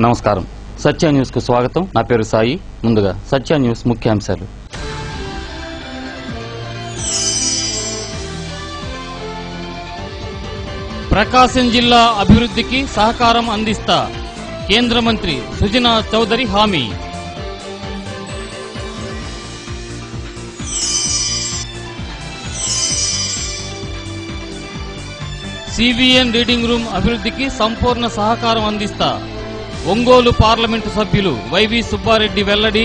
నమస్కారం సత్య న్యూస్ కు స్వాగతం నా పేరు సాయి ముందుగా సత్య న్యూస్ ముఖ్యాంశాలు ప్రకాశం జిల్లా అభివృద్ధికి సహకారం అందిస్తా కేంద్ర మంత్రి సుజనా చౌదరి హామీ సివిఎన్ రీడింగ్ రూమ్ అభివృద్ధికి సంపూర్ణ సహకారం అందిస్తా ఒంగోలు పార్లమెంటు సభ్యులు వైవి సుబ్బారెడ్డి వెల్లడి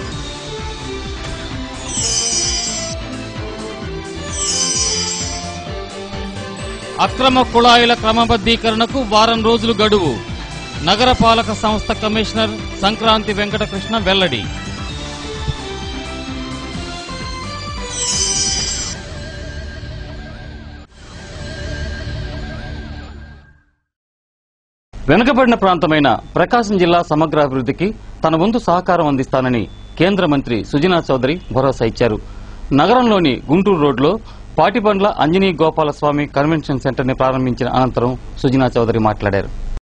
అక్రమ కుళాయిల క్రమబద్ధీకరణకు వారం రోజులు గడువు నగరపాలక సంస్థ కమిషనర్ సంక్రాంతి వెంకటకృష్ణ వెల్లడి వెనుకబడిన ప్రాంతమైన ప్రకాశం జిల్లా సమగ్ర అభివృద్ధికి తన వంతు సహకారం అందిస్తానని కేంద్ర మంత్రి సుజనా చౌదరి భరోసా ఇచ్చారు నగరంలోని గుంటూరు రోడ్లో పాటిబండ్ల అంజనీ గోపాలస్వామి కన్వెన్షన్ సెంటర్ ని ప్రారంభించిన అనంతరం సుజనా చౌదరి మాట్లాడారు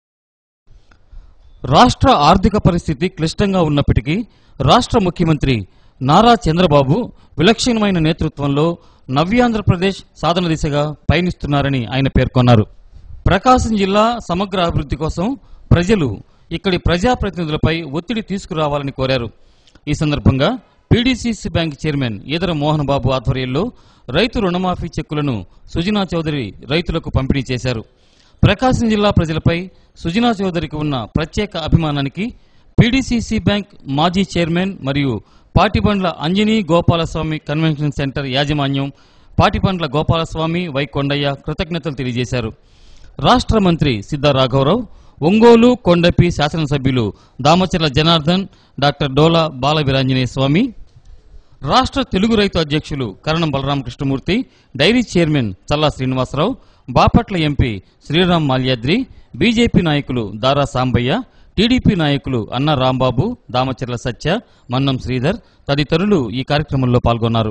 రాష్ట్ర ఆర్థిక పరిస్థితి క్లిష్టంగా ఉన్నప్పటికీ రాష్ట్ర ముఖ్యమంత్రి నారా చంద్రబాబు విలక్షణమైన నేతృత్వంలో నవ్యాంధ్రప్రదేశ్ సాధన దిశగా పయనిస్తున్నారని ఆయన పేర్కొన్నారు ప్రకాశం జిల్లా సమగ్ర అభివృద్ధి కోసం ప్రజలు ఇక్కడి ప్రజాప్రతినిధులపై ఒత్తిడి తీసుకురావాలని కోరారు ఈ సందర్భంగా PDCC bank chairman Edara Mohan Babu ఆధ్వర్యంలో రైతు రుణమాఫీ చెక్కులను సుజనా చౌదరి రైతులకు పంపిణీ చేశారు ప్రకాశం జిల్లా ప్రజలపై సుజనా చౌదరికి ఉన్న ప్రత్యేక అభిమానానికి పీడీసీసీ బ్యాంక్ మాజీ చైర్మన్ మరియు పాటిబండ్ల అంజనీ గోపాలస్వామి కన్వెన్షన్ సెంటర్ యాజమాన్యం పాటిబండ్ల గోపాలస్వామి వై కొండయ్య కృతజ్ఞతలు తెలియజేశారు రాష్ట్ర మంత్రి సిద్ధా రాఘవరావు ఒంగోలు కొండపి శాసనసభ్యులు దామచర్ల జనార్దన్ డాక్టర్ డోలా బాల వీరాంజనేయ స్వామి రాష్ట్ర తెలుగు రైతు అధ్యక్షులు Karanam Balaramakrishnamurthy dairy chairman Challa Srinivasarao Bapatla MP Sriram Malyadri BJP నాయకులు దారా సాంబయ్య టీడీపీ నాయకులు అన్న రాంబాబు దామచర్ల సత్య మన్నం శ్రీధర్ తదితరులు ఈ కార్యక్రమంలో పాల్గొన్నారు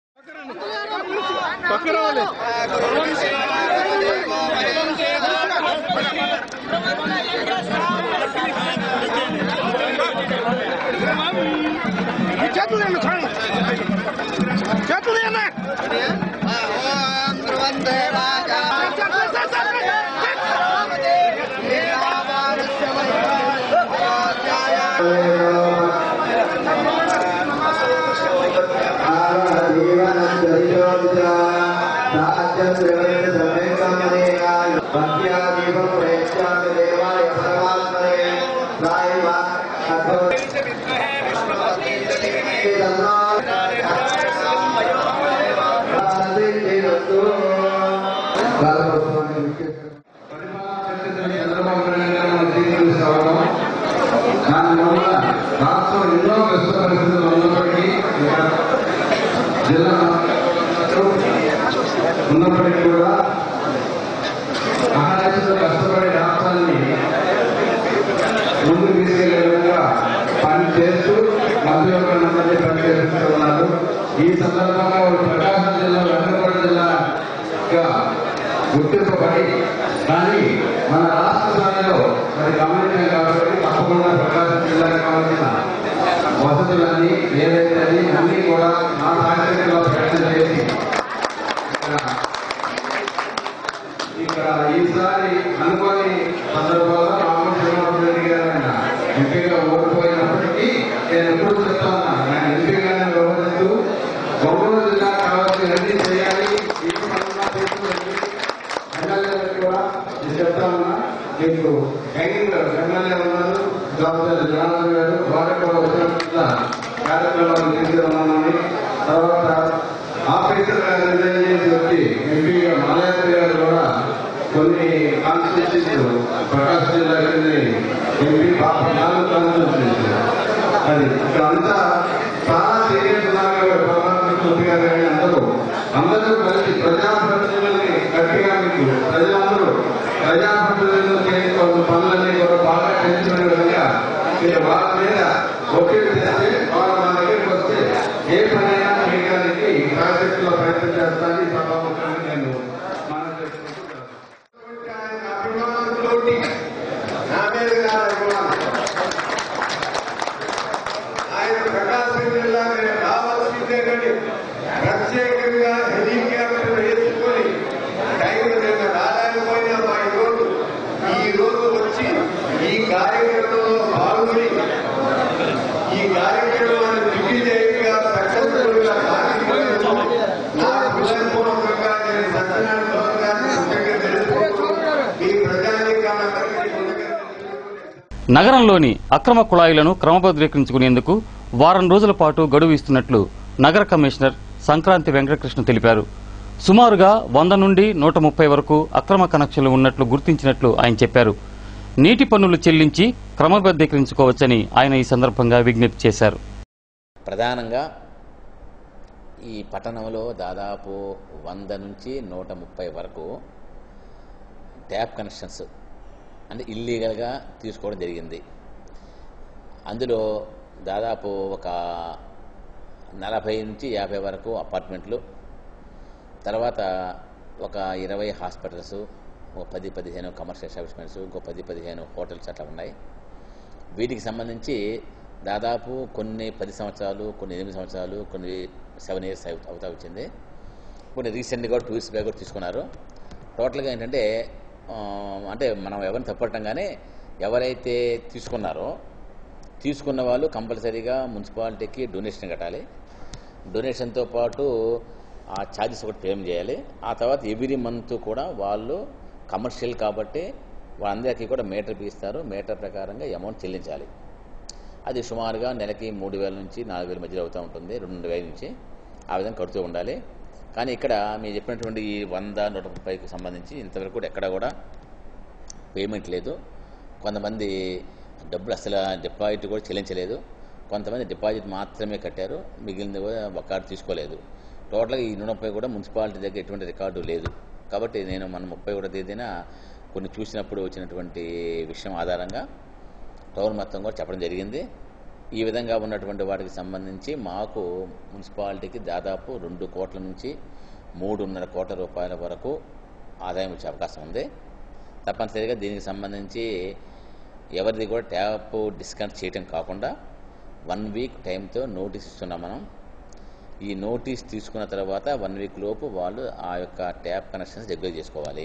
చేతులు తీయండి, చూడండి. చేతులు తీయండి. దానివల్ల రాష్ట్రం ఎన్నో కష్ట పరిస్థితులు ఉన్నప్పటికీ జిల్లా ఉన్నప్పటికీ కూడా మహారాష్ట్రలో కష్టపడే రాష్ట్రాన్ని ముందుకు తీసుకెళ్లే విధంగా పని చేస్తూ మంత్రి యొక్క నంబర్ని పని చేస్తూ ఉన్నారు ఈ సందర్భంగా ఒక ప్రకాశం జిల్లా వెంకటపల్లి జిల్లాగా గుర్తింపబడి కానీ మన రాష్ట్ర స్థాయిలో మరి గమనించాం కాబట్టి తప్పకుండా ప్రకాశం జిల్లాకు కావాల్సిన వసతులన్నీ ఏదైతే అది అన్నీ కూడా నా సాంకేతికలో ప్రయత్నం చేసి ఇక్కడ ఇక్కడ ఈసారి అనుకోని సందర్భంలో రామన్ శ్రీనివాస రెడ్డి గారు ఆయన ఎంపీగా ఓడిపోయినప్పటికీ నేను ఎప్పుడు చెప్తా ఉన్నాను ఆయన ఎంపీగానే వ్యవహరిస్తూ ఒంగోలు జిల్లా కావాల్సిన అన్ని చేయాలి ఈ పనులు చేస్తూ ఎమ్మెల్యేలకు కూడా నేను చెప్తా ఉన్నా మీకు యంగ్ ఎమ్మెల్యే ఉన్నారు డాక్టర్ జనార్దన్ గారు వారు కూడా వచ్చిన కార్యక్రమాలు తీసుకున్నామని తర్వాత ఆఫీసర్ గారు రిజైన్ చేసి వచ్చి ఎంపీగా మాలయాద్రి గారు కూడా కొన్ని కాన్స్టిట్యూన్సీస్ ప్రకాశం జిల్లా కింద ఎంపీ పాప నాలుగు కాన్స్టిట్యూన్సీస్ అది ఇక్కడ అంతా చాలా సీరియస్ ఉన్నారు కాబట్టి ప్రధానమంత్రి గారు కానీ అందరూ అందరూ కలిసి ప్రజాప్రతినిధుల్ని గట్టిగా మీకు ప్రజలందరూ ప్రజాప్రతినిధులు చేసుకోవాల్సిన పనులన్నీ కూడా బాగా పెంచుకునే విధంగా మీరు వాళ్ళ మీద ఒత్తిడి చేస్తే వాళ్ళు మన దగ్గరికి వస్తే ఏ పనైనా చేయడానికి ప్రాజెక్టులో ప్రయత్నం చేస్తానని సభాముఖంగా నేను మనం చేసుకుంటున్నాను అభిమానంతో నా మీద కాదు అభిమానం నగరంలోని అక్రమ కుళాయిలను క్రమబద్ధీకరించుకునేందుకు వారం రోజుల పాటు గడువు ఇస్తున్నట్లు నగర కమిషనర్ సంక్రాంతి వెంకటకృష్ణ తెలిపారు సుమారుగా వంద నుండి నూట ముప్పై వరకు అక్రమ కనెక్షన్లు ఉన్నట్లు గుర్తించినట్లు ఆయన చెప్పారు నీటి పన్నులు చెల్లించి క్రమబద్ధీకరించుకోవచ్చని ఆయన ఈ సందర్భంగా విజ్ఞప్తి చేశారు ప్రధానంగా ఈ పట్టణంలో దాదాపు వంద నుంచి నూట ముప్పై వరకు ట్యాప్ కనెక్షన్స్ అంటే ఇల్లీగల్గా తీసుకోవడం జరిగింది అందులో దాదాపు ఒక నలభై నుంచి యాభై వరకు అపార్ట్మెంట్లు తర్వాత ఒక ఇరవై హాస్పిటల్స్ ఒక పది పదిహేను కమర్షియల్ ఎస్టాబ్లిష్మెంట్స్ ఇంకో పది పదిహేను హోటల్స్ అట్లా ఉన్నాయి వీటికి సంబంధించి దాదాపు కొన్ని పది సంవత్సరాలు కొన్ని ఎనిమిది సంవత్సరాలు కొన్ని సెవెన్ ఇయర్స్ అవు- అవుతా వచ్చింది కొన్ని రీసెంట్గా టూ ఇయర్స్ బ్యాక్ కూడా తీసుకున్నారు టోటల్గా ఏంటంటే ఆ, అంటే మనం ఎవరిని తప్పట్టం కానీ ఎవరైతే తీసుకున్నారో తీసుకున్న వాళ్ళు కంపల్సరీగా మున్సిపాలిటీకి డొనేషన్ కట్టాలి డొనేషన్తో పాటు ఆ ఛార్జెస్ ఒకటి పేమెంట్ చేయాలి ఆ తర్వాత ఎవ్రీ మంత్ కూడా వాళ్ళు కమర్షియల్ కాబట్టి వాళ్ళందరికీ కూడా మీటర్ ఇస్తారు మీటర్ ప్రకారంగా అమౌంట్ చెల్లించాలి అది సుమారుగా నెలకి మూడు వేల నుంచి నాలుగు వేల మధ్యలో అవుతూ ఉంటుంది రెండు వేల నుంచి ఆ విధంగా కడుతూ ఉండాలి కానీ ఇక్కడ మీరు చెప్పినటువంటి ఈ వంద నూట ముప్పైకి సంబంధించి ఇంతవరకు కూడా ఎక్కడ కూడా పేమెంట్ లేదు కొంతమంది డబ్బులు అసలు డిపాజిట్ కూడా చెల్లించలేదు కొంతమంది డిపాజిట్ మాత్రమే కట్టారు మిగిలినది కూడా ఒక్కటి తీసుకోలేదు టోటల్గా ఈ నూట ముప్పై కూడా మున్సిపాలిటీ దగ్గర ఎటువంటి రికార్డు లేదు కాబట్టి నేను మన ముప్పై ఒకటో తేదీన కొన్ని చూసినప్పుడు వచ్చినటువంటి విషయం ఆధారంగా టౌన్ మొత్తం కూడా చెప్పడం జరిగింది ఈ విధంగా ఉన్నటువంటి వాటికి సంబంధించి మాకు మున్సిపాలిటీకి దాదాపు రెండు కోట్ల నుంచి మూడున్నర కోట్ల రూపాయల వరకు ఆదాయం వచ్చే అవకాశం ఉంది తప్పనిసరిగా దీనికి సంబంధించి ఎవరిది కూడా ట్యాప్ డిస్కౌంట్ చేయటం కాకుండా వన్ వీక్ టైంతో నోటీస్ ఇస్తున్నాం మనం ఈ నోటీస్ తీసుకున్న తర్వాత వన్ వీక్ లోపు వాళ్ళు ఆ యొక్క ట్యాప్ కనెక్షన్స్ రెగ్యులర్ చేసుకోవాలి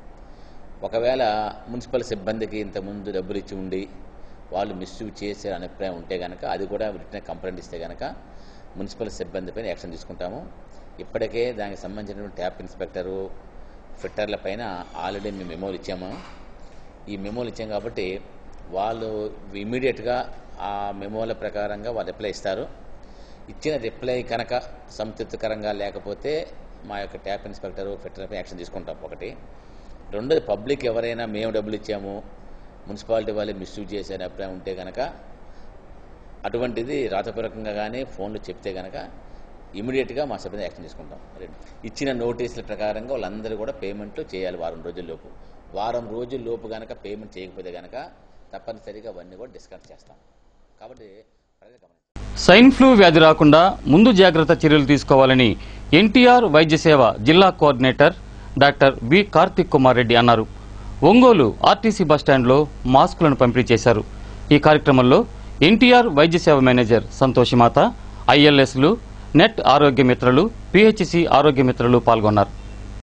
ఒకవేళ మున్సిపల్ సిబ్బందికి ఇంతకుముందు డబ్బులు ఇచ్చి ఉండి వాళ్ళు మిస్యూజ్ చేసే అభిప్రాయం ఉంటే కనుక అది కూడా రిటర్న్ కంప్లైంట్ ఇస్తే కనుక మున్సిపల్ సిబ్బంది పైన యాక్షన్ తీసుకుంటాము ఇప్పటికే దానికి సంబంధించినటువంటి ట్యాప్ ఇన్స్పెక్టరు ఫిట్టర్ల పైన ఆల్రెడీ మేము మెమోలు ఇచ్చాము ఈ మెమోలు ఇచ్చాం కాబట్టి వాళ్ళు ఇమీడియట్గా ఆ మెమోల ప్రకారంగా వాళ్ళు రిప్లై ఇస్తారు ఇచ్చిన రిప్లై కనుక సంతృప్తికరంగా లేకపోతే మా యొక్క ట్యాప్ ఇన్స్పెక్టరు ఫిట్టర్పై యాక్షన్ తీసుకుంటాం ఒకటి రెండోది పబ్లిక్ ఎవరైనా మేము డబ్బులు ఇచ్చాము మున్సిపాలిటీ వాళ్ళు మిస్యూజ్ చేసే అభిప్రాయం ఉంటే కనుక అటువంటిది రాతపూర్వకంగా కానీ ఫోన్లో చెప్తే కనుక ఇమీడియట్గా మా సిబ్బంది యాక్షన్ తీసుకుంటాం రెండు. ఇచ్చిన నోటీసుల ప్రకారంగా వాళ్ళందరూ కూడా పేమెంట్లు చేయాలి వారం రోజుల్లోపు వారం రోజుల్లోపు కనుక పేమెంట్ చేయకపోతే కనుక తప్పనిసరిగా అవన్నీ కూడా డిస్కౌంట్ చేస్తాం కాబట్టి ప్రజలు గమనించాలి స్వైన్ ఫ్లూ వ్యాధి రాకుండా ముందు జాగ్రత్త చర్యలు తీసుకోవాలని ఎన్టీఆర్ వైద్య సేవ జిల్లా coordinator doctor V Karthik Kumar Reddy అన్నారు ఒంగోలు ఆర్టీసీ బస్టాండ్లో మాస్కులను పంపిణీ చేశారు ఈ కార్యక్రమంలో ఎన్టీఆర్ వైద్య సేవ మేనేజర్ సంతోషిమాత ఐఎల్ఎస్లు నెట్ ఆరోగ్య మిత్రులు పిహెచ్సి ఆరోగ్య మిత్రులు పాల్గొన్నారు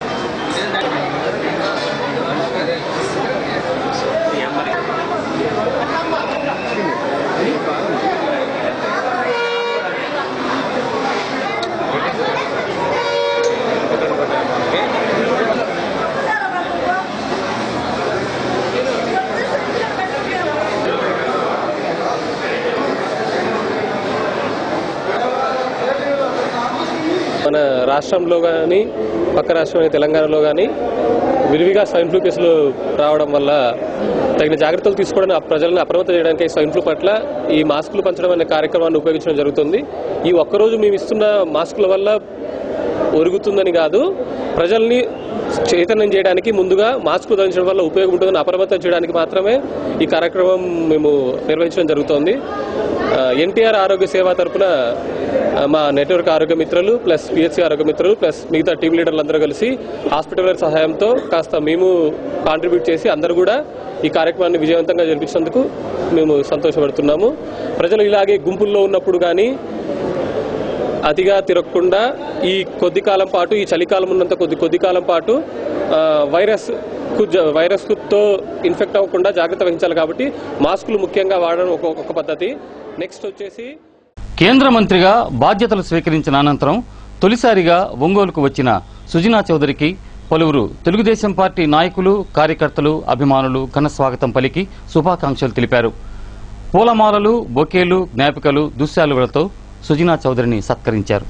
మన రాష్ట్రంలో కానీ పక్క రాష్ట్రమైన తెలంగాణలో కానీ విరివిగా స్వైన్ ఫ్లూ కేసులు రావడం వల్ల తగిన జాగ్రత్తలు తీసుకోవడానికి ఆ ప్రజలను అప్రమత్తం చేయడానికి స్వైన్ ఫ్లూ పట్ల ఈ మాస్కులు పంచడం అనే కార్యక్రమాన్ని ఉపయోగించడం జరుగుతుంది ఈ ఒక్కరోజు మేము ఇస్తున్న మాస్కుల వల్ల ఒరుగుతుందని కాదు ప్రజల్ని చైతన్యం చేయడానికి ముందుగా మాస్కులు ధరించడం వల్ల ఉపయోగం ఉంటుందని అప్రమత్తం చేయడానికి మాత్రమే ఈ కార్యక్రమం మేము నిర్వహించడం జరుగుతోంది ఎన్టీఆర్ ఆరోగ్య సేవ తరపున ఆ, మా నెట్వర్క్ ఆరోగ్య మిత్రులు ప్లస్ పిహెచ్సి ఆరోగ్య మిత్రులు ప్లస్ మిగతా టీం లీడర్లు అందరూ కలిసి హాస్పిటల్ సహాయంతో కాస్త మేము కాంట్రిబ్యూట్ చేసి అందరూ కూడా ఈ కార్యక్రమాన్ని విజయవంతంగా జరిపించినందుకు మేము సంతోషపడుతున్నాము ప్రజలు ఇలాగే గుంపుల్లో ఉన్నప్పుడు కానీ అతిగా తిరగకుండా ఈ కొద్ది కాలం పాటు ఈ చలికాలం ఉన్నంత కొద్ది కొద్ది కాలం పాటు ఆ, వైరస్ కు జ- వైరస్ తో ఇన్ఫెక్ట్ అవ్వకుండా జాగ్రత్త వహించాలి కాబట్టి మాస్కులు ముఖ్యంగా వాడడం ఒక ఒక పద్ధతి నెక్స్ట్ వచ్చేసి కేంద్ర మంత్రిగా బాధ్యతలు స్వీకరించిన అనంతరం తొలిసారిగా ఒంగోలుకు వచ్చిన సుజనా చౌదరికి పలువురు తెలుగుదేశం పార్టీ నాయకులు కార్యకర్తలు అభిమానులు ఘన స్వాగతం పలికి శుభాకాంక్షలు తెలిపారు పూలమాలలు బొకేలు జ్ఞాపికలు దుశ్శాలువలతో సుజనా చౌదరిని సత్కరించారు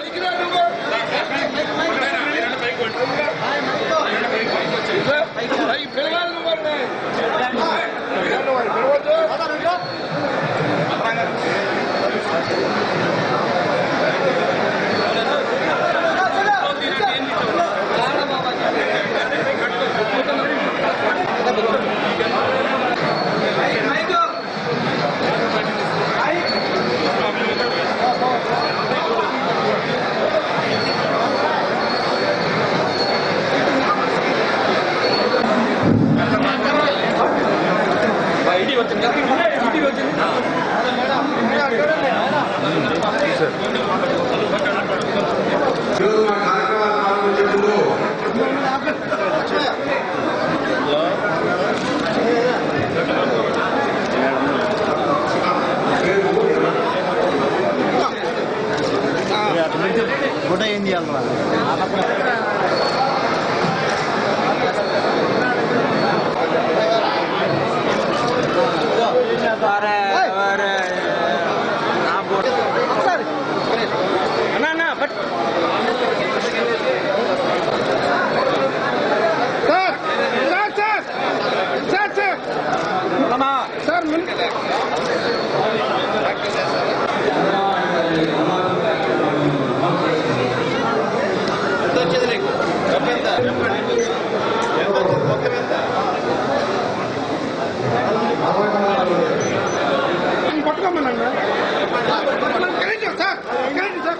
ఈరోజు మా కార్యక్రమాలు ప్రారంభించే ముందు గుడ్డ ఏం చేయాలరా sir sir sir sir sir sir ముందు పట్టుకోమన్నా correct sir correct sir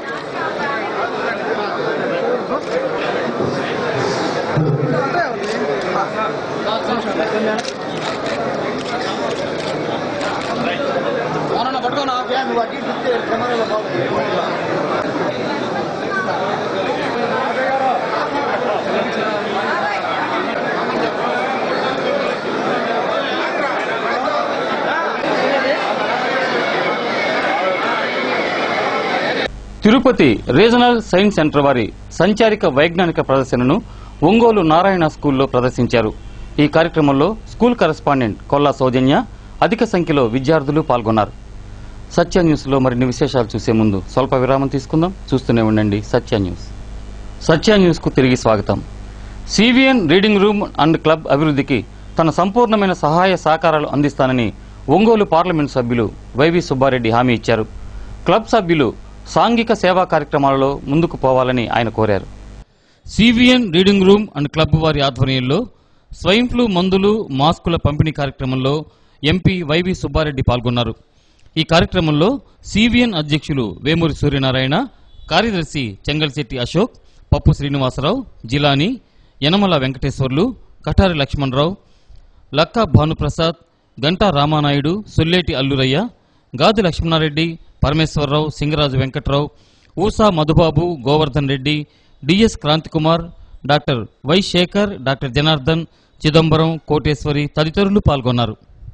Tirupati regional science centre వారి సంచారిక వైజ్ఞానిక ప్రదర్శనను ఒంగోలు నారాయణ స్కూల్లో ప్రదర్శించారు ఈ కార్యక్రమంలో స్కూల్ కరెస్పాండెంట్ కొల్లా సౌజన్య అధిక సంఖ్యలో విద్యార్థులు పాల్గొన్నారు సత్య న్యూస్లో మరిన్ని విశేషాలు చూసే ముందు స్వల్ప విరామం తీసుకుందాం చూస్తూనే ఉండండి సత్య న్యూస్ సత్య న్యూస్కు తిరిగి స్వాగతం CVN reading room and club అభివృద్ధికి తన సంపూర్ణమైన సహాయ సహకారాలు అందిస్తానని ఒంగోలు పార్లమెంట్ సభ్యులు వైవి సుబ్బారెడ్డి హామీ ఇచ్చారు క్లబ్ సభ్యులు సాంఘిక సేవా కార్యక్రమాలలో ముందుకు పోవాలని ఆయన కోరారు CVN reading room and club వారి ఆధ్వర్యంలో స్వైన్ ఫ్లూ మందులు మాస్కుల పంపిణీ కార్యక్రమంలో ఎంపీ వైవి సుబ్బారెడ్డి పాల్గొన్నారు ఈ కార్యక్రమంలో సివిఎన్ అధ్యక్షులు వేమూరి సూర్యనారాయణ కార్యదర్శి చెంగల్శెట్టి అశోక్ పప్పు Srinivasarao Jilani Yanamala Venkateswarlu Kathari Lakshmanarao లక్కా Bhanuprasad Ganta Ramanaidu Solleti Alluraiah Gadi Lakshmanareddy Parameswararao Singaraju Venkatrao Usa Madhubabu Govardhan Reddy DS Kranthikumar doctor Y Sekhar doctor Janardhan Chidambaram Koteswari తదితరులు పాల్గొన్నారు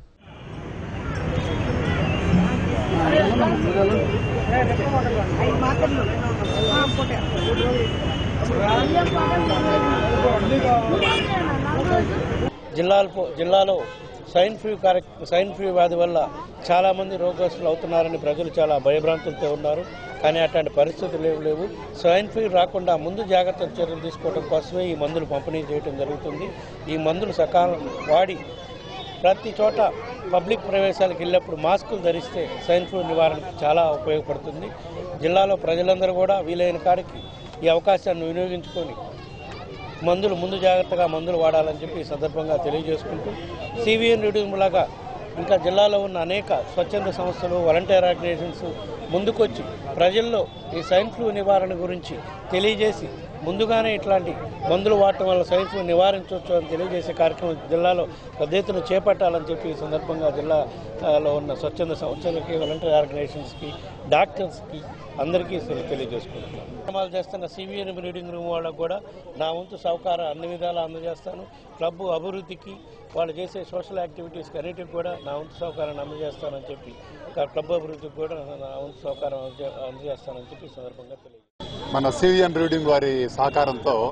జిల్లాలో జిల్లాలో స్వైన్ ఫ్లూ కార్య స్వైన్ ఫ్లూ వ్యాధి వల్ల చాలామంది రోగస్తులు అవుతున్నారని ప్రజలు చాలా భయభ్రాంతులతో ఉన్నారు కానీ అట్లాంటి పరిస్థితులు లేవు లేవు స్వైన్ ఫ్లూ రాకుండా ముందు జాగ్రత్త చర్యలు తీసుకోవడం కోసమే ఈ మందులు పంపిణీ చేయడం జరుగుతుంది ఈ మందులు సకాలం వాడి ప్రతి చోట పబ్లిక్ ప్రవేశాలకు వెళ్ళినప్పుడు మాస్కులు ధరిస్తే స్వైన్ ఫ్లూ నివారణకు చాలా ఉపయోగపడుతుంది జిల్లాలో ప్రజలందరూ కూడా వీలైన కాడికి ఈ అవకాశాన్ని వినియోగించుకొని మందులు ముందు జాగ్రత్తగా మందులు వాడాలని చెప్పి ఈ సందర్భంగా తెలియజేసుకుంటూ సివిఎన్ రీడింగ్ లాగా ఇంకా జిల్లాలో ఉన్న అనేక స్వచ్ఛంద సంస్థలు వాలంటీర్ ఆర్గనైజేషన్స్ ముందుకొచ్చి ప్రజల్లో ఈ స్వైన్ ఫ్లూ నివారణ గురించి తెలియజేసి ముందుగానే ఇట్లాంటి మందులు వాడటం వల్ల స్వైన్ ఫ్లూ నివారించవచ్చు అని తెలియజేసే కార్యక్రమం జిల్లాలో పెద్ద ఎత్తున చేపట్టాలని చెప్పి ఈ సందర్భంగా జిల్లాలో ఉన్న స్వచ్ఛంద సంస్థలకి వాలంటీర్ ఆర్గనైజేషన్స్కి డాక్టర్స్కి అందరికీ తెలి- తెలియజేసుకుంటున్నాను కార్యక్రమాలు చేస్తున్న సివిఎన్ రీడింగ్ రూమ్ వాళ్ళకు కూడా నా వంతు సహకారం అన్ని విధాలా అందజేస్తాను క్లబ్ అభివృద్ధికి వాళ్ళు చేసే సోషల్ యాక్టివిటీస్కి అన్నిటికి కూడా నా వంతు సహకారాన్ని అందజేస్తానని చెప్పి ఇంకా క్లబ్ అభివృద్ధికి కూడా నా వంతు సహకారం అందజే- అందజేస్తానని చెప్పి ఈ సందర్భంగా తెలియజేస్తాను మన సివిఎన్ రీడింగ్ వారి సహకారంతో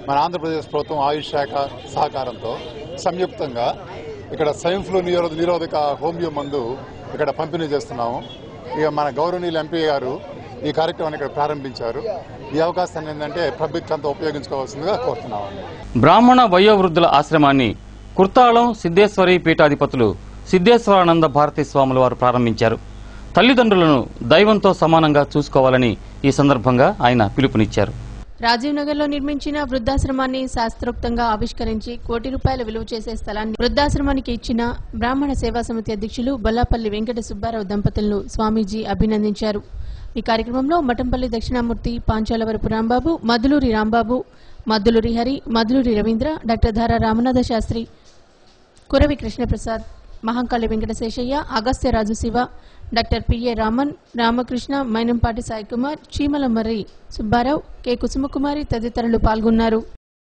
మన ఆంధ్రప్రదేశ్ ప్రభుత్వం ఆయుష్ శాఖ సహకారంతో సంయుక్తంగా ఇక్కడ స్వైన్ ఫ్లూ నిరోధ నిరోధక హోమియో మందు ఇక్కడ పంపిణీ చేస్తున్నాము ఇక మన గౌరవనీయులు ఎంపీ గారు ఈ కార్యక్రమాన్ని ఇక్కడ ప్రారంభించారు ఈ అవకాశాన్ని ఏంటంటే పబ్లిక్ అంతా ఉపయోగించుకోవాల్సిందిగా కోరుతున్నాము బ్రాహ్మణ వయోవృద్ధుల ఆశ్రమాన్ని కుర్తాళం సిద్ధేశ్వరి పీఠాధిపతులు సిద్ధేశ్వరానంద భారతీ స్వాముల వారు ప్రారంభించారు తల్లిదండ్రులను దైవంతో సమానంగా చూసుకోవాలని ఈ సందర్భంగా ఆయన పిలుపునిచ్చారు రాజీవ్ నగర్ లో నిర్మించిన వృద్ధాశ్రమాన్ని శాస్త్రోక్తంగా ఆవిష్కరించి కోటి రూపాయల విలువ చేసే స్థలాన్ని వృద్ధాశ్రమానికి ఇచ్చిన బ్రాహ్మణ సేవా సమితి అధ్యక్షులు బొల్లాపల్లి వెంకట సుబ్బారావు దంపతులను స్వామీజీ అభినందించారు ఈ కార్యక్రమంలో Mathampalli Dakshinamurthy Panchalavarapu Rambabu Madhuluri Rambabu Madduluri Hari Madhuluri Ravindra doctor Dhara Ramanatha Sastri Kuravi Krishnaprasad Mahankali Venkataseshaiah Agastyaraju Siva doctor PA Raman Ramakrishna Mainampati Saikumar Cheemala Marri Subbarao K Kusumakumari తదితరులు పాల్గొన్నారు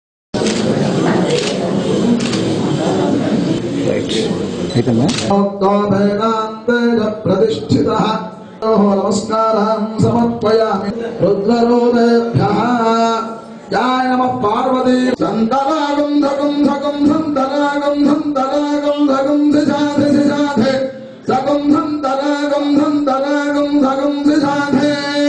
ప్రతిష్ఠిత నమస్కారం సమర్పయామి రుద్రరూపేభ్యః యాయ నమ పార్వతీ సంతరాగం ధగం ధగం సంతరాగం సంతరాగం ధగం సిజాధి సిజాధి సగం సంతరాగం సంతరాగం ధగం సిజాధి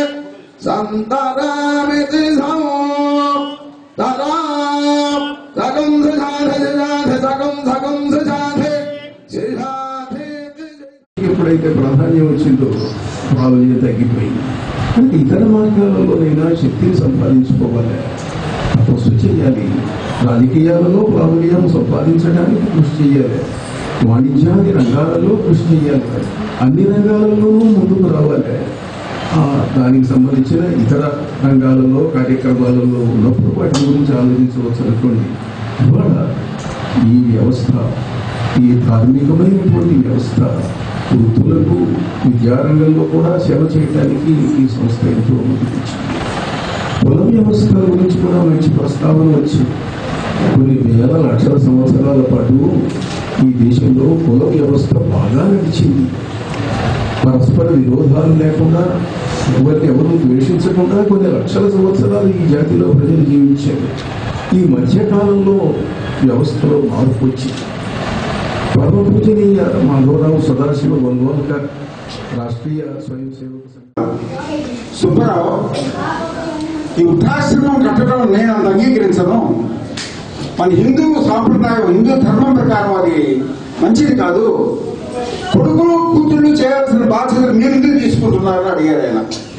సంతరామితి సమో తరా సగం సిజాధి సిజాధి సగం సగం సిజాధి సిజాధి ఎప్పుడైతే ప్రాధాన్యం వచ్చిందో ప్రాబల్యం తగ్గిపోయింది అంటే ఇతర మార్గాలలోనైనా శక్తిని సంపాదించుకోవాలి తపస్సు చేయాలి రాజకీయాలలో ప్రాబల్యం సంపాదించడానికి కృషి చేయాలి వాణిజ్యాది రంగాలలో కృషి చేయాలి అన్ని రంగాలలోనూ ముందుకు రావాలి ఆ దానికి సంబంధించిన ఇతర రంగాలలో కార్యక్రమాలలో ఉన్నప్పుడు వాటి గురించి ఆలోచించవచ్చు అనుకోండి ఇవాళ ఈ వ్యవస్థ ఈ ధార్మికమైనటువంటి వ్యవస్థ వృత్తులకు విద్యారంగంలో కూడా సేవ చేయడానికి ఈ సంస్థ ఎంతో ముందుకొచ్చింది కుల వ్యవస్థ గురించి కూడా మంచి ప్రస్తావన వచ్చింది కొన్ని వేల లక్షల సంవత్సరాల పాటు ఈ దేశంలో కుల వ్యవస్థ బాగా నడిచింది పరస్పర విరోధాలు లేకుండా ఎవరిని ఎవరు ద్వేషించకుండా కొన్ని లక్షల సంవత్సరాలు ఈ జాతిలో ప్రజలు జీవించారు ఈ మధ్యకాలంలో వ్యవస్థలో మార్పు వచ్చింది పరమ పూజనీయ మాధవరావు సదాశివ గొంగోల్కర్ రాష్ట్రీయ స్వయం సేవక సంఘ సుబ్బారావు ఈ వృద్ధాశ్రమం కట్టడం నేను అంత అంగీకరించను మన హిందూ సాంప్రదాయం హిందూ ధర్మం ప్రకారం అది మంచిది కాదు కొడుకులు కూతుళ్ళు చేయాల్సిన బాధ్యతలు మీరు ఎందుకు తీసుకుంటున్నారని అడిగారు ఆయన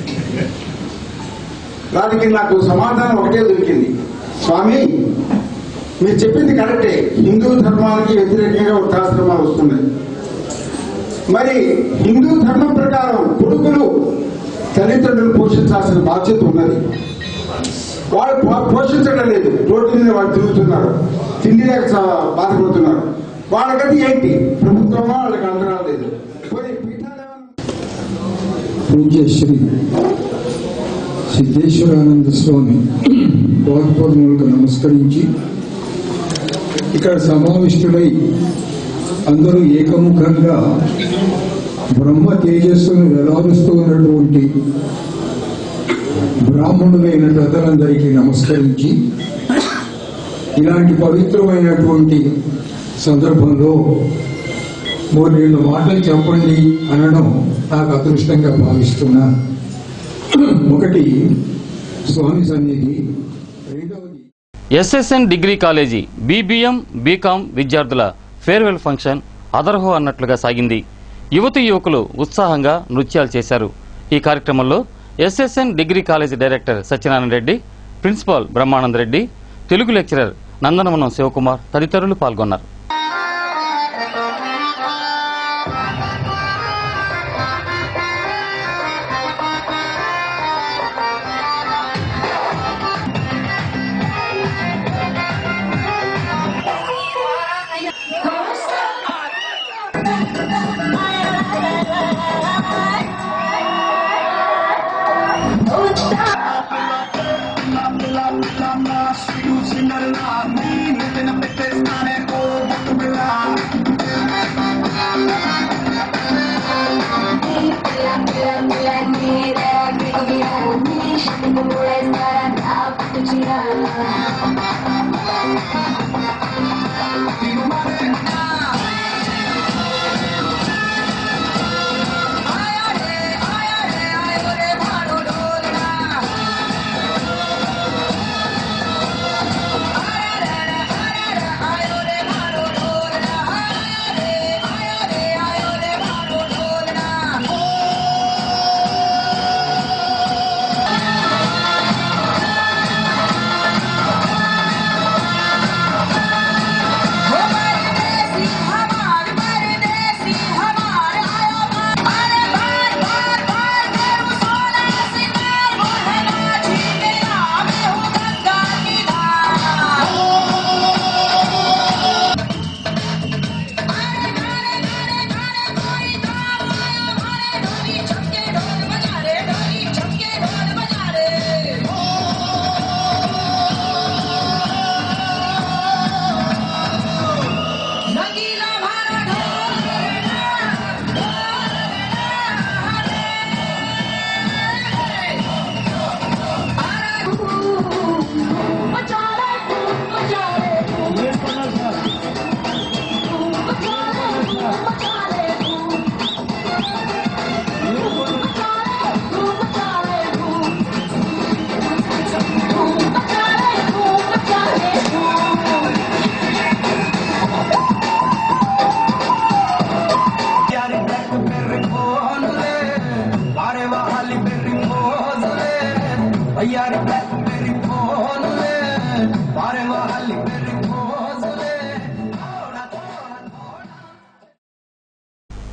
దానికి నాకు సమాధానం ఒకటే దొరికింది స్వామి మీరు చెప్పింది కరెక్టే హిందూ ధర్మానికి వ్యతిరేకంగా వృద్ధాశ్రమాలు వస్తున్నాయి మరి హిందూ ధర్మం ప్రకారం కొడుకులు తల్లిదండ్రులు పోషించాల్సిన బాధ్యత ఉన్నది వాళ్ళు పో- పోషించడం లేదు రోడ్డు మీద వాళ్ళు తిరుగుతున్నారు తిండి లేక చ- బాధపడుతున్నారు వాళ్ళ గతి ఏంటి ప్రభుత్వమా వాళ్ళకి అందరం లేదు పోనీ పీఠాలు పూజ్య శ్రీ సిద్ధేశ్వరానంద స్వామి పాదపదములకు నమస్కరించి ఇక్కడ సమావిష్టులై అందరూ ఏకముఖంగా బ్రహ్మ తేజస్సును వెలాడుస్తూ ఉన్నటువంటి బ్రాహ్మణులైన ప్రజలందరికీ నమస్కరించి ఇలాంటి పవిత్రమైనటువంటి సందర్భంలో మూడు రెండు మాటలు చెప్పండి అనడం నాకు అదృష్టంగా భావిస్తున్నా ఒకటి స్వామి సన్నిధి రెండవది SSN degree college BBM BCom విద్యార్థుల ఫేర్వెల్ ఫంక్షన్ అదర్హో అన్నట్లుగా సాగింది యువతి యువకులు ఉత్సాహంగా నృత్యాలు చేశారు ఈ కార్యక్రమంలో SSN degree college director Satyanarayana Reddy principal Brahmananda Reddy Telugu lecturer Nandanavanam Sivakumar తదితరులు పాల్గొన్నారు పెట్టేస్తానే ఓ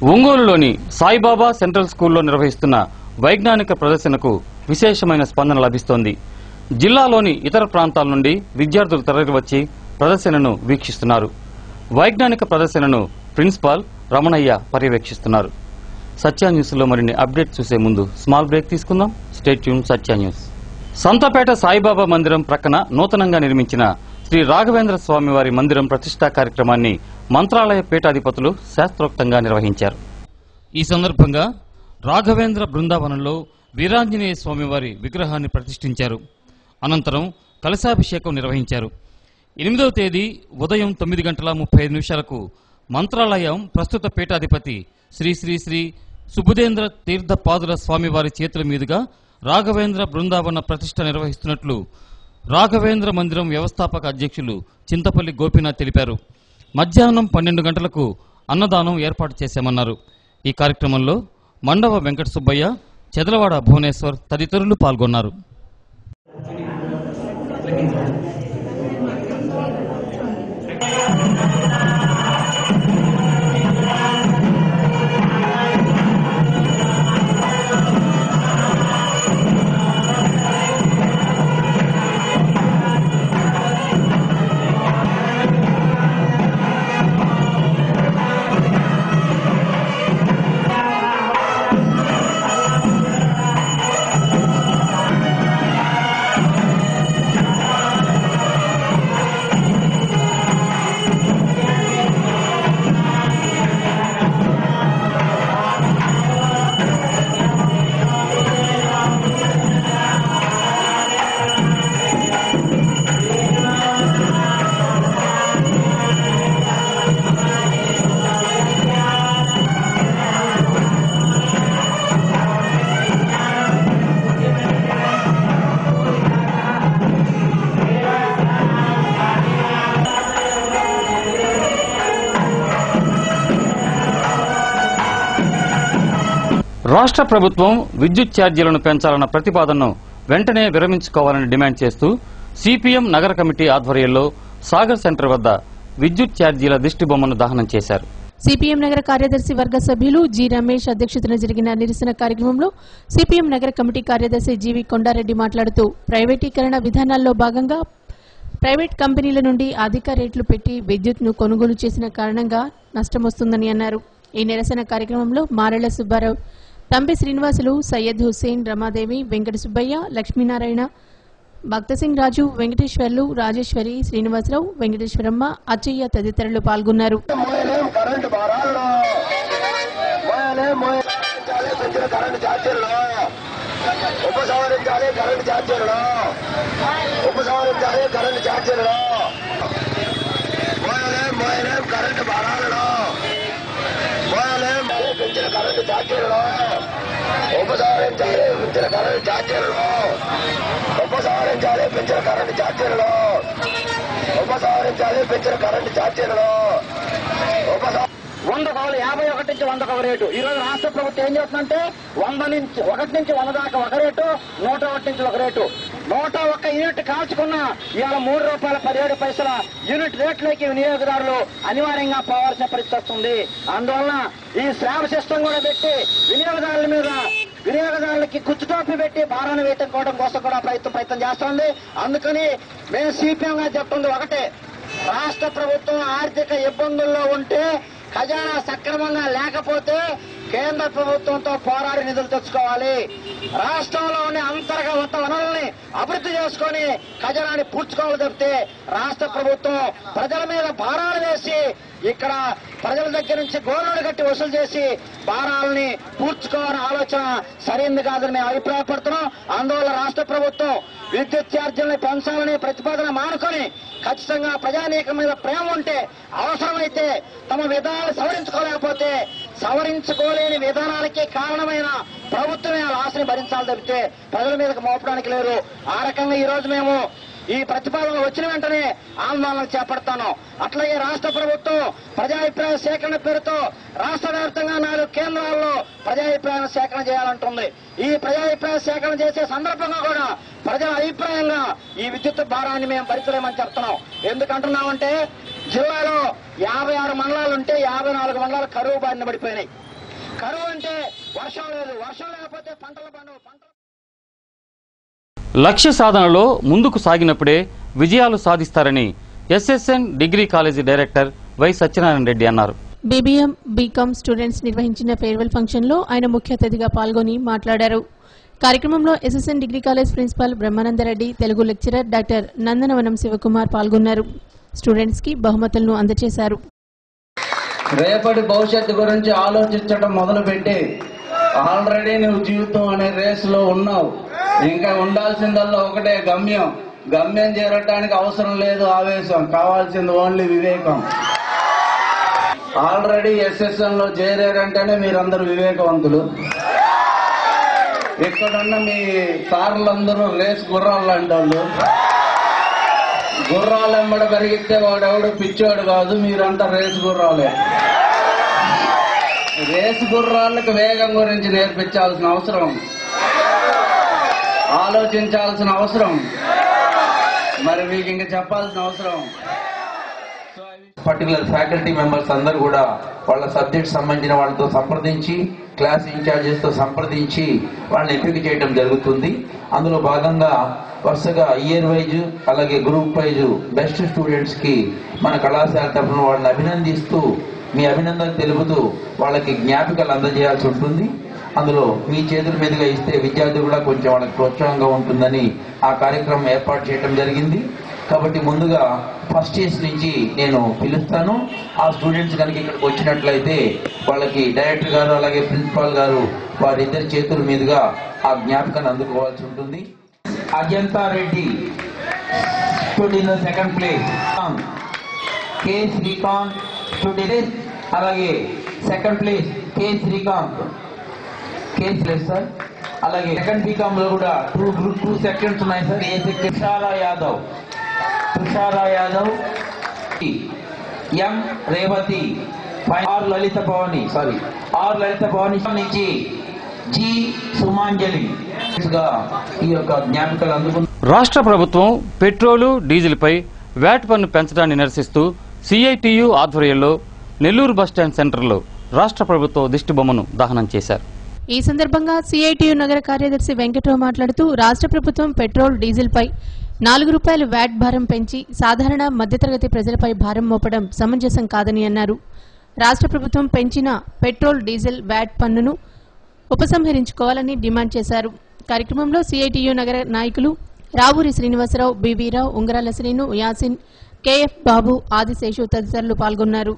ఒంగోలులోని సాయిబాబా సెంట్రల్ స్కూల్లో నిర్వహిస్తున్న వైజ్ఞానిక ప్రదర్శనకు విశేషమైన స్పందన లభిస్తోంది జిల్లాలోని ఇతర ప్రాంతాల నుండి విద్యార్థులు తరలివచ్చి ప్రదర్శనను వీక్షిస్తున్నారు వైజ్ఞానిక ప్రదర్శనను ప్రిన్సిపాల్ రమణయ్య పర్యవేక్షిస్తున్నారు సత్య న్యూస్ లో మరిన్ని అప్డేట్ చూసే ముందు స్మాల్ బ్రేక్ తీసుకుందాం stay tune Satya news Santhapeta Saibaba మందిరం ప్రక్కన నూతనంగా నిర్మించిన శ్రీ రాఘవేంద్ర స్వామి వారి మందిరం ప్రతిష్టా కార్యక్రమాన్ని మంత్రాలయ పీఠాధిపతులు శాస్త్రోక్తంగా నిర్వహించారు ఈ సందర్భంగా రాఘవేంద్ర బృందావనంలో వీరాంజనేయ స్వామివారి విగ్రహాన్ని ప్రతిష్ఠించారు అనంతరం కలశాభిషేకం నిర్వహించారు ఎనిమిదవ తేదీ ఉదయం తొమ్మిది గంటల ముప్పై ఐదు నిమిషాలకు మంత్రాలయం ప్రస్తుత పీఠాధిపతి శ్రీ శ్రీ శ్రీ సుబుధేంద్ర తీర్థ పాదుల స్వామివారి చేతుల మీదుగా రాఘవేంద్ర బృందావన ప్రతిష్ఠ నిర్వహిస్తున్నట్లు రాఘవేంద్ర మందిరం వ్యవస్థాపక అధ్యక్షులు చింతపల్లి గోపీనాథ్ తెలిపారు మధ్యాహ్నం పన్నెండు గంటలకు అన్నదానం ఏర్పాటు చేశామన్నారు ఈ కార్యక్రమంలో మండవ వెంకట సుబ్బయ్య చెదలవాడ భువనేశ్వర్ తదితరులు పాల్గొన్నారు రాష్ట్ర ప్రభుత్వం విద్యుత్ ఛార్జీలను పెంచాలన్న ప్రతిపాదనను వెంటనే విరమించుకోవాలని డిమాండ్ చేస్తూ సిపిఎం నగర కమిటీ ఆధ్వర్యంలో సాగర్ సెంటర్ వద్ద విద్యుత్ ఛార్జీల దిష్టి బొమ్మను దహనం చేశారు సిపిఎం నగర కార్యదర్శి వర్గ సభ్యులు జి రమేష్ అధ్యక్షతన జరిగిన నిరసన కార్యక్రమంలో సిపిఎం నగర కమిటీ కార్యదర్శి జీవి కొండారెడ్డి మాట్లాడుతూ ప్రైవేటీకరణ విధానాల్లో భాగంగా ప్రైవేట్ కంపెనీల నుండి అధిక రేట్లు పెట్టి విద్యుత్ను కొనుగోలు చేసిన కారణంగా నష్టం వస్తుందని అన్నారు ఈ నిరసన కార్యక్రమంలో మారెళ్ల సుబ్బారావు తంబి శ్రీనివాసులు సయ్యద్ హుస్సేన్ రమాదేవి వెంకట సుబ్బయ్య లక్ష్మీనారాయణ భక్తసింగ్ రాజు వెంకటేశ్వర్లు రాజేశ్వరి శ్రీనివాసరావు వెంకటేశ్వరమ్మ అచ్చయ్య తదితరులు పాల్గొన్నారు కరెంటు భారాలను మోయాలే మోయాలి పెంచిన కరెంటు ఛార్జీలను ఉపసంహరించాలి కరెంటు ఛార్జీలను ఉపసంహరించాలి కరెంటు ఛార్జీలను మోయాలే మోయలే కరెంటు భారాలను మోయాలే పెంచిన కరెంటు ఛార్జీలను ఉపసంహరించాలి పెంచిన కరెంటు ఛార్జీలను ఉపసంహరించాలి పెంచిన కరెంటు ఛార్జీలను ఉపసంహరించాలి పెంచిన కరెంటు ఛార్జీలను ఉపసంహ వంద కావాలి యాభై ఒకటి నుంచి వందకు ఒక రేటు ఈ రోజు రాష్ట్ర ప్రభుత్వం ఏం చేస్తుందంటే వంద నుంచి ఒకటి నుంచి వంద దాకా ఒక రేటు నూట ఒకటి నుంచి ఒక రేటు నూట ఒక్క యూనిట్ కాల్చుకున్న ఇవాళ మూడు రూపాయల పదిహేడు పైసల యూనిట్ రేట్లకి వినియోగదారులు అనివార్యంగా పోవాల్సిన పరిస్థితి వస్తుంది అందువలన ఈ స్లాబ్ సిస్టమ్ కూడా పెట్టి వినియోగదారుల మీద వినియోగదారులకి కుచ్చుటోపి పెట్టి భారాన్ని వేయటం కోసం కూడా ప్రయత్నం ప్రయత్నం చేస్తోంది అందుకని మేము సిపిఎం గా చెప్తుంది ఒకటే రాష్ట్ర ప్రభుత్వం ఆర్థిక ఇబ్బందుల్లో ఉంటే ఖజానా సక్రమంగా లేకపోతే కేంద్ర ప్రభుత్వంతో పోరాడి నిధులు తెచ్చుకోవాలి రాష్ట్రంలో ఉండే అంతర్గత వనరుల్ని అభివృద్ధి చేసుకొని ఖజానాన్ని పూడ్చుకోవాలి తప్పితే రాష్ట్ర ప్రభుత్వం ప్రజల మీద భారాలు వేసి ఇక్కడ ప్రజల దగ్గర నుంచి గోర్లు కట్టి వసూలు చేసి భారాలని పూడ్చుకోవాలని ఆలోచన సరైంది కాదని మేము అభిప్రాయపడుతున్నాం అందువల్ల రాష్ట్ర ప్రభుత్వం విద్యుత్ ఛార్జీలను పెంచాలని ప్రతిపాదన మానుకొని ఖచ్చితంగా ప్రజానీకం మీద ప్రేమ ఉంటే అవసరమైతే తమ విధానాలు సవరించుకోలేకపోతే సవరించుకోలేని విధానాలకి కారణమైన ప్రభుత్వమే ఆ లాస్ని భరించాలి తప్పితే ప్రజల మీదకి మోపడానికి లేరు ఆ రకంగా ఈ రోజు మేము ఈ ప్రతిపాదనలు వచ్చిన వెంటనే ఆందోళన చేపడతాను అట్లాగే రాష్ట్ర ప్రభుత్వం ప్రజాభిప్రాయ సేకరణ పేరుతో రాష్ట్ర వ్యాప్తంగా నాలుగు కేంద్రాల్లో ప్రజాభిప్రాయ సేకరణ చేయాలంటుంది ఈ ప్రజాభిప్రాయ సేకరణ చేసే సందర్భంగా కూడా ప్రజల అభిప్రాయంగా ఈ విద్యుత్ భారాన్ని మేము భరించలేమని చెప్తున్నాం ఎందుకంటున్నామంటే జిల్లాలో యాభై ఆరు మండలాలు ఉంటే యాభై నాలుగు మండలాలు కరువు బారిన పడిపోయినాయి కరువు అంటే వర్షం లేదు వర్షం లేకపోతే పంటలు పండవు పంటలు లక్ష్య సాధనలో ముందుకు సాగినప్పుడే విజయాలు సాధిస్తారని SSN degree college director Y Satyanarayana Reddy అన్నారు బీబీఎం బీకామ్ స్టూడెంట్స్ నిర్వహించిన ఫేర్వెల్ ఫంక్షన్ లో ఆయన ముఖ్య అతిథిగా పాల్గొని మాట్లాడారు కార్యక్రమంలో SSN degree college principal Brahmanandareddy Telugu lecturer doctor Nandanavanam Sivakumar పాల్గొన్నారు స్టూడెంట్స్ కి బహుమతులను అందజేశారు రేపటి భవిష్యత్తు గురించి ఆలోచించడం మొదలుపెట్టి ఆల్రెడీ నువ్వు జీవితం అనే రేసులో ఉన్నావు ఇంకా ఉండాల్సిందల్లా ఒకటే గమ్యం గమ్యం చేరటానికి అవసరం లేదు ఆవేశం కావాల్సింది ఓన్లీ వివేకం ఆల్రెడీ ఎస్ఎస్ఎన్ లో చేరారంటేనే మీరందరూ వివేకవంతులు ఇక్కడున్న మీ సార్లందరూ రేస్ గుర్రాలు లాంటి వాళ్ళు గుర్రాలు ఎమ్మడ పెరిగితే వాడెవడు పిచ్చోడు కాదు మీరంతా రేసు గుర్రాలే రేసు గుర్రాలకు వేగం గురించి నేర్పించాల్సిన అవసరం ఆలోచించాల్సిన అవసరం మరి మీకు ఇంకా చెప్పాల్సిన అవసరం పర్టికులర్ ఫ్యాకల్టీ మెంబర్స్ అందరు కూడా వాళ్ళ సబ్జెక్ట్ సంబంధించిన వాళ్ళతో సంప్రదించి క్లాస్ ఇన్ఛార్జెస్ తో సంప్రదించి వాళ్ళని ఎంపిక చేయడం జరుగుతుంది అందులో భాగంగా వరుసగా ఇయర్ వైజ్ అలాగే గ్రూప్ వైజ్ బెస్ట్ స్టూడెంట్స్ కి మన కళాశాల తరఫున వాళ్ళని అభినందిస్తూ మీ అభినందన తెలుపుతూ వాళ్ళకి జ్ఞాపికలు అందజేయాల్సి ఉంటుంది అందులో మీ చేతుల మీదుగా ఇస్తే విద్యార్థులు కూడా కొంచెం వాళ్ళకి ప్రోత్సాహంగా ఉంటుందని ఆ కార్యక్రమం ఏర్పాటు చేయడం జరిగింది కాబట్టి ముందుగా ఫస్ట్ ఇయర్స్ నుంచి నేను పిలుస్తాను ఆ స్టూడెంట్స్ కనుక ఇక్కడికి వచ్చినట్లయితే వాళ్ళకి డైరెక్టర్ గారు అలాగే ప్రిన్సిపాల్ గారు వారిద్దరి చేతుల మీదుగా ఆ జ్ఞాపకాన్ని అందుకోవాల్సి ఉంటుంది Ajanta Reddy stood in the second place K Srikanth student అలాగే second place K Srikanth K place sir అలాగే సెకండ్ బీకామ్ లో కూడా టూ గ్రూప్ టూ సెకండ్స్ ఉన్నాయి sir A second Tushara Yadav Tushara Yadav M Revathi five R Lalitha Bhavani sorry R Lalitha Bhavani నుంచి జి సుమాంజలి గా ఈ యొక్క జ్ఞాపికలు అందుకున్న రాష్ట్ర ప్రభుత్వం పెట్రోలు డీజిల్పై వ్యాట్ పన్ను పెంచడాన్ని నిరసిస్తూ సిఐటియు ఆధ్వర్యంలో నెల్లూరు బస్టాండ్ సెంటర్లో రాష్ట్ర ప్రభుత్వ దిష్టిబొమ్మను దహనం చేశారు ఈ సందర్భంగా సిఐటియు నగర కార్యదర్శి వెంకట్రావు మాట్లాడుతూ రాష్ట్ర ప్రభుత్వం పెట్రోల్ డీజిల్ పై నాలుగు రూపాయలు వ్యాట్ భారం పెంచి సాధారణ మధ్యతరగతి ప్రజలపై భారం మోపడం సమంజసం కాదని అన్నారు రాష్ట్ర ప్రభుత్వం పెంచిన పెట్రోల్ డీజిల్ వ్యాట్ పన్నును ఉపసంహరించుకోవాలని డిమాండ్ చేశారు కార్యక్రమంలో సిఐటియు నగర నాయకులు రావూరి శ్రీనివాసరావు బివీరావు ఉంగరాల శ్రీను యాసిన్ కేఎఫ్ బాబు ఆదిశేషు తదితరులు పాల్గొన్నారు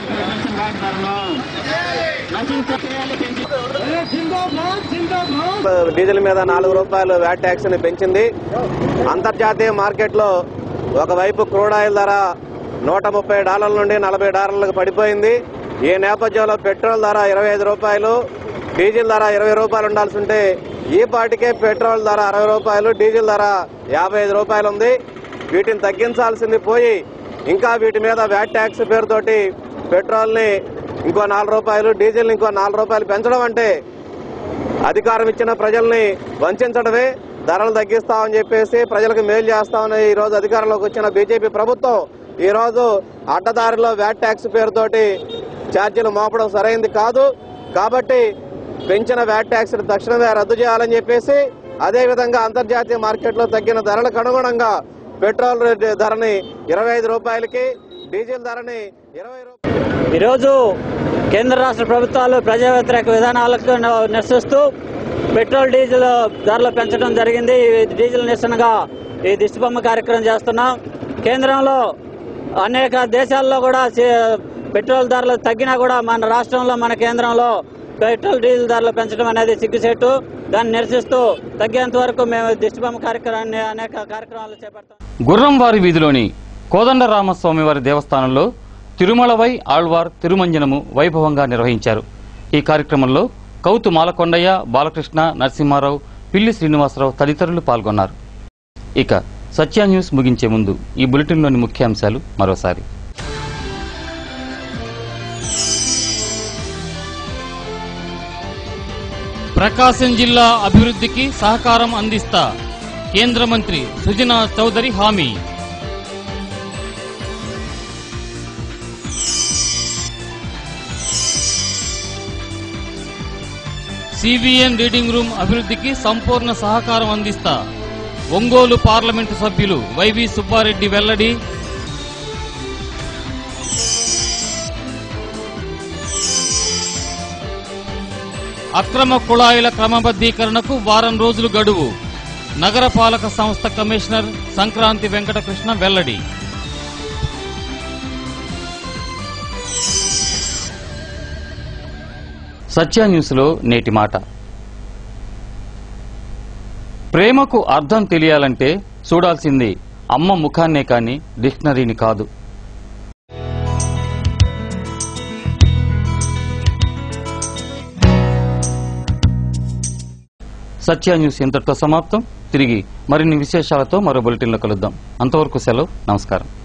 డీజిల్ మీద నాలుగు రూపాయలు వ్యాట్ ట్యాక్స్ ని పెంచింది అంతర్జాతీయ మార్కెట్లో ఒకవైపు క్రూడ్ ఆయిల్ ధర నూట ముప్పై డాలర్ల నుండి నలభై డాలర్లకు పడిపోయింది ఈ నేపథ్యంలో పెట్రోల్ ధర ఇరవై ఐదు రూపాయలు డీజిల్ ధర ఇరవై రూపాయలు ఉండాల్సి ఉంటే ఈ పాటికే పెట్రోల్ ధర అరవై రూపాయలు డీజిల్ ధర యాభై ఐదు రూపాయలు ఉంది వీటిని తగ్గించాల్సింది పోయి ఇంకా వీటి మీద వ్యాట్ ట్యాక్స్ పేరుతోటి పెట్రోల్ ని ఇంకో నాలుగు రూపాయలు డీజిల్ ఇంకో నాలుగు రూపాయలు పెంచడం అంటే అధికారం ఇచ్చిన ప్రజల్ని వంచడమే ధరలు తగ్గిస్తామని చెప్పేసి ప్రజలకు మేలు చేస్తామని ఈ రోజు అధికారంలోకి వచ్చిన బీజేపీ ప్రభుత్వం ఈ రోజు అడ్డదారిలో వ్యాట్ ట్యాక్స్ పేరుతోటి ఛార్జీలు మోపడం సరైంది కాదు కాబట్టి పెంచిన వ్యాట్ ట్యాక్స్ తక్షణమే రద్దు చేయాలని చెప్పేసి అదే విధంగా అంతర్జాతీయ మార్కెట్లో తగ్గిన ధరలకు అనుగుణంగా పెట్రోల్ ధరని ఇరవై ఐదు రూపాయలకి డీజిల్ ధరని ఇరవై ఈరోజు కేంద్ర రాష్ట్ర ప్రభుత్వాలు ప్రజా వ్యతిరేక విధానాలకు నిరసిస్తూ పెట్రోల్ డీజిల్ ధరలు పెంచడం జరిగింది ఈ డీజిల్ నిరసనగా ఈ దిష్టిబొమ్మ కార్యక్రమం చేస్తున్నాం కేంద్రంలో అనేక దేశాల్లో కూడా సి- పెట్రోల్ ధరలు తగ్గినా కూడా మన రాష్ట్రంలో మన కేంద్రంలో పెట్రోల్ డీజిల్ ధరలు పెంచడం అనేది సిగ్గుసేటు దాన్ని నిరసిస్తూ తగ్గేంత వరకు మేము దిష్టిబొమ్మ కార్యక్రమాన్ని అనేక కార్యక్రమాలు చేపడతాం గుర్రంవారి వీధిలోని కోదండరామస్వామి వారి దేవస్థానంలో తిరుమలవై ఆళ్వార్ తిరుమంజనము వైభవంగా నిర్వహించారు ఈ కార్యక్రమంలో కౌతు మాలకొండయ్య బాలకృష్ణ నరసింహారావు పిల్లి శ్రీనివాసరావు తదితరులు పాల్గొన్నారు ఇక సత్య న్యూస్ ముగించే ముందు ఈ బులెటిన్లోని ముఖ్యాంశాలు మరోసారి ప్రకాశం జిల్లా అభివృద్ధికి సహకారం అందిస్తా కేంద్ర మంత్రి సుజనా చౌదరి హామీ సివిఎన్ రీడింగ్ రూమ్ అభివృద్ధికి సంపూర్ణ సహకారం అందిస్తా ఒంగోలు పార్లమెంటు సభ్యులు వైవి సుబ్బారెడ్డి వెల్లడి అక్రమ కుళాయిల క్రమబద్ధీకరణకు వారం రోజులు గడువు నగరపాలక సంస్థ కమిషనర్ సంక్రాంతి వెంకటకృష్ణ వెల్లడి సత్య న్యూస్లో నేటి మాట ప్రేమకు అర్థం తెలియాలంటే చూడాల్సింది అమ్మ ముఖాన్నే కాని డిక్షనరీని కాదు సత్య న్యూస్ ఇంతటితో సమాప్తం తిరిగి మరిన్ని విశేషాలతో మరో బులెటిన్లో కలుద్దాం అంతవరకు సెలవు నమస్కారం